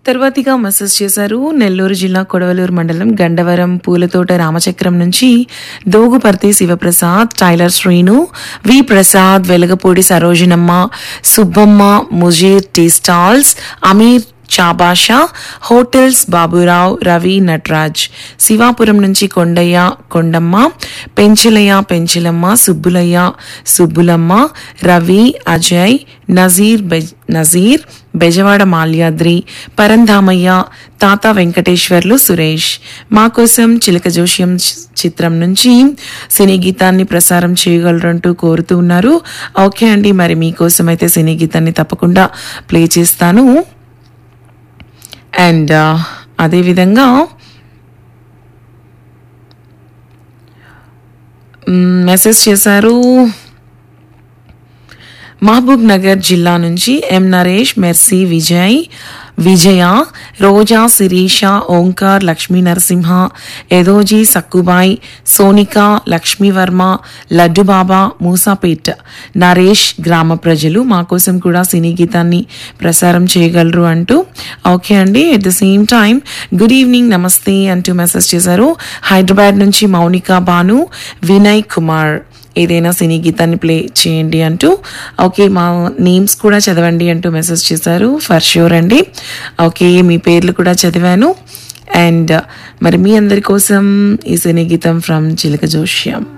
తర్వాతిగా message చేశారు నెల్లూరు జిల్లా కొడవలూరు మండలం గండవరం పూలతోట రామచక్రం నుంచి Doguparthi Sivaprasad tailor Srinu V Prasad Velagapudi Sarojanamma Subbamma Mujeer tea stalls Ameer Chabasha hotels Baburao Ravi Nataraj Sivapuram నుంచి కొండయ్య కొండమ్మ పెంచలయ్య పెంచలమ్మ సుబ్బులయ్య సుబ్బులమ్మ రవి అజయ్ నజీర్ బెజ్ నజీర్ బెజవాడ మాల్యాద్రి పరంధామయ్య తాత వెంకటేశ్వర్లు సురేష్ మా కోసం చిలక జోష్యం చి- చిత్రం నుంచి సినీ గీతాన్ని ప్రసారం చేయగలరంటూ కోరుతూ ఉన్నారు ఓకే అండి మరి మీకోసం అయితే సినీ గీతాన్ని తప్పకుండా ప్లే చేస్తాను అండ్ అదేవిధంగా మ్, మెసేజ్ చేశారు మహబూబ్ నగర్ జిల్లా నుంచి ఎం నరేష్ మెర్సీ విజయ్ విజయ రోజా శిరీష ఓంకార్ లక్ష్మీ నరసింహ ఎదోజీ సక్కుబాయ్ సోనిక లక్ష్మీవర్మ లడ్డుబాబా మూసాపేట్ నరేష్ గ్రామ ప్రజలు మా కోసం కూడా సినీ గీతాన్ని ప్రసారం చేయగలరు అంటూ ఓకే అండి at the same time good evening నమస్తే అంటూ మెసేజ్ చేశారు హైదరాబాద్ నుంచి మౌనిక భాను వినయ్ కుమార్ ఏదైనా సినీ గీతాన్ని ప్లే చేయండి అంటూ ఓకే మా నేమ్స్ కూడా చదవండి అంటూ మెసేజ్ చేశారు ఫర్ ష్యూర్ అండి ఓకే మీ పేర్లు కూడా చదివాను అండ్ మరి మీ అందరి కోసం ఈ సినీ గీతం ఫ్రమ్ చిలక జోష్యం